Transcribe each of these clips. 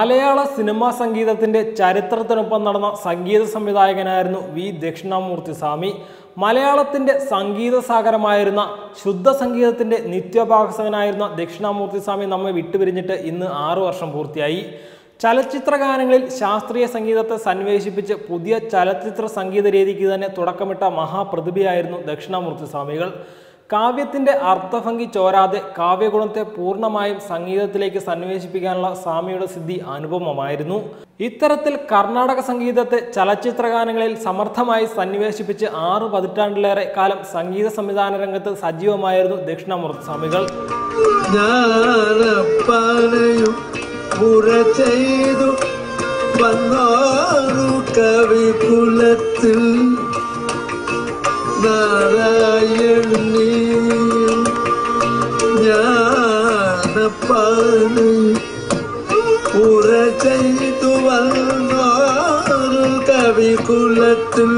മലയാള സിനിമാ സംഗീതത്തിന്റെ ചരിത്രത്തിനൊപ്പം നടന്ന സംഗീത സംവിധായകനായിരുന്നു വി ദക്ഷിണാമൂർത്തി സ്വാമി മലയാളത്തിന്റെ സംഗീത സാഗരമായിരുന്ന ശുദ്ധ സംഗീതത്തിന്റെ നിത്യോപാസകനായിരുന്ന ദക്ഷിണാമൂർത്തി സ്വാമി നമ്മെ വിട്ടുപിരിഞ്ഞിട്ട് ഇന്ന് ആറു വർഷം പൂർത്തിയായി ചലച്ചിത്ര ഗാനങ്ങളിൽ ശാസ്ത്രീയ സംഗീതത്തെ സന്വേഷിപ്പിച്ച് പുതിയ ചലച്ചിത്ര സംഗീത രീതിക്ക് തന്നെ തുടക്കമിട്ട മഹാപ്രതിഭയായിരുന്നു ദക്ഷിണാമൂർത്തി സ്വാമികൾ കാവ്യത്തിന്റെ അർത്ഥഭംഗി ചോരാതെ കാവ്യഗുണത്തെ പൂർണ്ണമായും സംഗീതത്തിലേക്ക് സന്വേഷിപ്പിക്കാനുള്ള സ്വാമിയുടെ സിദ്ധി അനുപമമായിരുന്നു ഇത്തരത്തിൽ കർണാടക സംഗീതത്തെ ചലച്ചിത്ര ഗാനങ്ങളിൽ സമർത്ഥമായി സന്നിവേശിപ്പിച്ച് ആറ് പതിറ്റാണ്ടിലേറെ കാലം സംഗീത സംവിധാന രംഗത്ത് സജീവമായിരുന്നു ദക്ഷിണാമൂർത്തി സ്വാമികൾ ജ്ഞാനപ്പാനയും മുറ ചെയ്തു വന്നോരു കവി കുലത്തിൽ നാരായണീയും ജ്ഞാനപ്പാനയും മുറ ചെയ്തു വന്നോരു കവി കുലത്തിൽ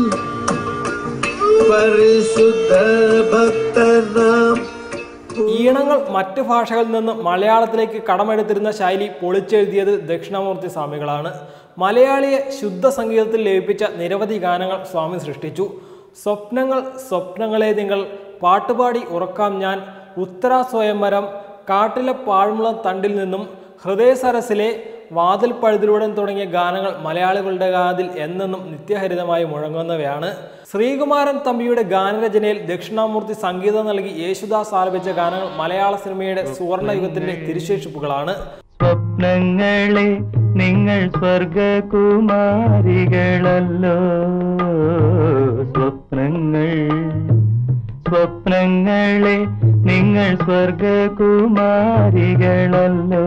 പരിശുദ്ധ ഭക്തനാം ഈണങ്ങൾ മറ്റ് ഭാഷകളിൽ നിന്ന് മലയാളത്തിലേക്ക് കടമെടുത്തിരുന്ന ശൈലി പൊളിച്ചെഴുതിയത് ദക്ഷിണാമൂർത്തി സ്വാമികളാണ് മലയാളിയെ ശുദ്ധ സംഗീതത്തിൽ ലയിപ്പിച്ച നിരവധി ഗാനങ്ങൾ സ്വാമി സൃഷ്ടിച്ചു സ്വപ്നങ്ങൾ സ്വപ്നങ്ങളെ നിങ്ങൾ പാട്ടുപാടി ഉറക്കാം ഞാൻ ഉത്തര സ്വയംവരം കാട്ടിലെ പാഴ്മുളം തണ്ടിൽ നിന്നും ഹൃദയസരസിലെ വാതിൽ പഴുതിലൂടെ തുടങ്ങിയ ഗാനങ്ങൾ മലയാളികളുടെ കാതിൽ എന്നെന്നും നിത്യഹരിതമായി മുഴങ്ങുന്നവയാണ് ശ്രീകുമാരൻ തമ്പിയുടെ ഗാനരചനയിൽ ദക്ഷിണാമൂർത്തി സംഗീതം നൽകി യേശുദാസ് ആലപിച്ച ഗാനങ്ങൾ മലയാള സിനിമയുടെ സുവർണയുഗത്തിന്റെ തിരുശേഷിപ്പുകളാണ് സ്വപ്നങ്ങളെ നിങ്ങൾ സ്വർഗകുമാരികളല്ലോ സ്വപ്നങ്ങൾ സ്വപ്നങ്ങളെ നിങ്ങൾ സ്വർഗകുമാരികളല്ലോ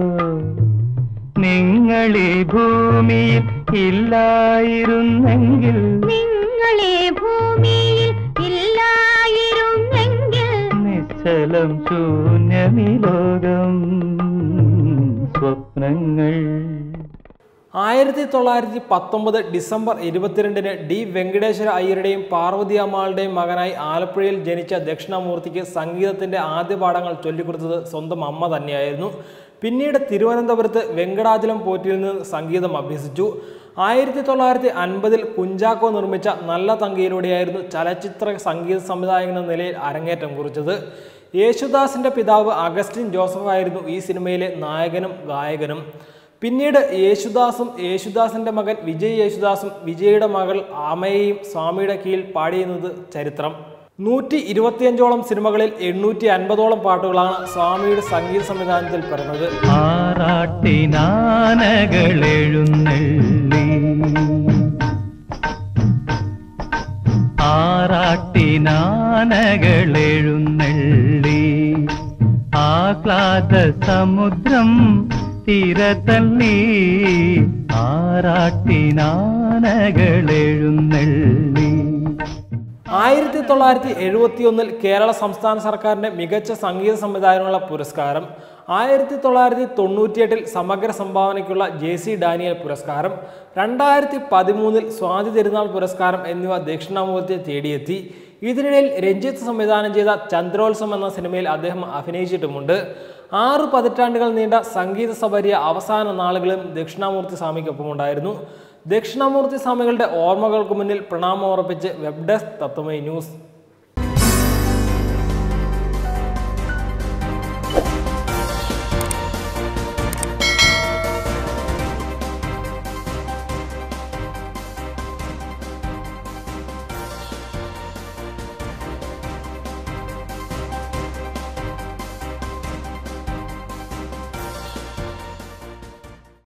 നിങ്ങൾ ഈ ഭൂമിയിൽ ഇല്ലായിരുന്നെങ്കിൽ നിങ്ങളെ ഭൂമിയിൽ ഇല്ലായിരുന്നെങ്കിൽ നിശ്ചലം ശൂന്യമി ലോകം സ്വപ്നങ്ങൾ ആയിരത്തി തൊള്ളായിരത്തി പത്തൊമ്പത് ഡിസംബർ ഇരുപത്തിരണ്ടിന് ഡി വെങ്കടേശ്വര അയ്യരുടെയും പാർവതി അമ്മാളുടെയും മകനായി ആലപ്പുഴയിൽ ജനിച്ച ദക്ഷിണാമൂർത്തിക്ക് സംഗീതത്തിന്റെ ആദ്യ പാഠങ്ങൾ ചൊല്ലിക്കൊടുത്തത് സ്വന്തം അമ്മ തന്നെയായിരുന്നു പിന്നീട് തിരുവനന്തപുരത്ത് വെങ്കടാചലം പോറ്റിയിൽ നിന്ന് സംഗീതം അഭ്യസിച്ചു ആയിരത്തി തൊള്ളായിരത്തി അൻപതിൽ കുഞ്ചാക്കോ നിർമ്മിച്ച നല്ല തങ്കയിലൂടെയായിരുന്നു ചലച്ചിത്ര സംഗീത സംവിധായകൻ എന്ന നിലയിൽ അരങ്ങേറ്റം കുറിച്ചത് യേശുദാസിന്റെ പിതാവ് അഗസ്റ്റിൻ ജോസഫ് ആയിരുന്നു ഈ സിനിമയിലെ നായകനും ഗായകനും പിന്നീട് യേശുദാസും യേശുദാസിന്റെ മകൻ വിജയ് യേശുദാസും വിജയുടെ മകൾ ആമയെയും സ്വാമിയുടെ കീഴിൽ പാടിയുന്നത് ചരിത്രം നൂറ്റി ഇരുപത്തിയഞ്ചോളം സിനിമകളിൽ എണ്ണൂറ്റി അൻപതോളം പാട്ടുകളാണ് സ്വാമിയുടെ സംഗീത സംവിധാനത്തിൽ പിറന്നത് ആറാട്ടിനാനകളെഴുന്നള്ളി ആറാട്ടിനാനകളെഴുന്നള്ളി ആഹ്ലാദ സമുദ്രം തീരത്തള്ളി ആറാട്ടിനാനകളെഴുന്നള്ളി ആയിരത്തി തൊള്ളായിരത്തി എഴുപത്തി ഒന്നിൽ കേരള സംസ്ഥാന സർക്കാരിന്റെ മികച്ച സംഗീത സംവിധായകനുള്ള പുരസ്കാരം ആയിരത്തി തൊള്ളായിരത്തി തൊണ്ണൂറ്റിയെട്ടിൽ സമഗ്ര സംഭാവനയ്ക്കുള്ള ജെ സി ഡാനിയൽ പുരസ്കാരം രണ്ടായിരത്തി പതിമൂന്നിൽ സ്വാതി തിരുനാൾ പുരസ്കാരം എന്നിവ ദക്ഷിണാമൂർത്തിയെ തേടിയെത്തി ഇതിനിടയിൽ രഞ്ജിത്ത് സംവിധാനം ചെയ്ത ചന്ദ്രോത്സവം എന്ന സിനിമയിൽ അദ്ദേഹം അഭിനയിച്ചിട്ടുമുണ്ട് ആറ് പതിറ്റാണ്ടുകൾ നീണ്ട സംഗീത സബരിയ അവസാന നാളുകളും ദക്ഷിണാമൂർത്തി സ്വാമിക്കൊപ്പമുണ്ടായിരുന്നു ദക്ഷിണാമൂർത്തി സ്വാമികളുടെ ഓർമ്മകൾക്ക് മുന്നിൽ പ്രണാമം ഉറപ്പിച്ച് വെബ് ഡെസ്ക് തത്വമൈ ന്യൂസ്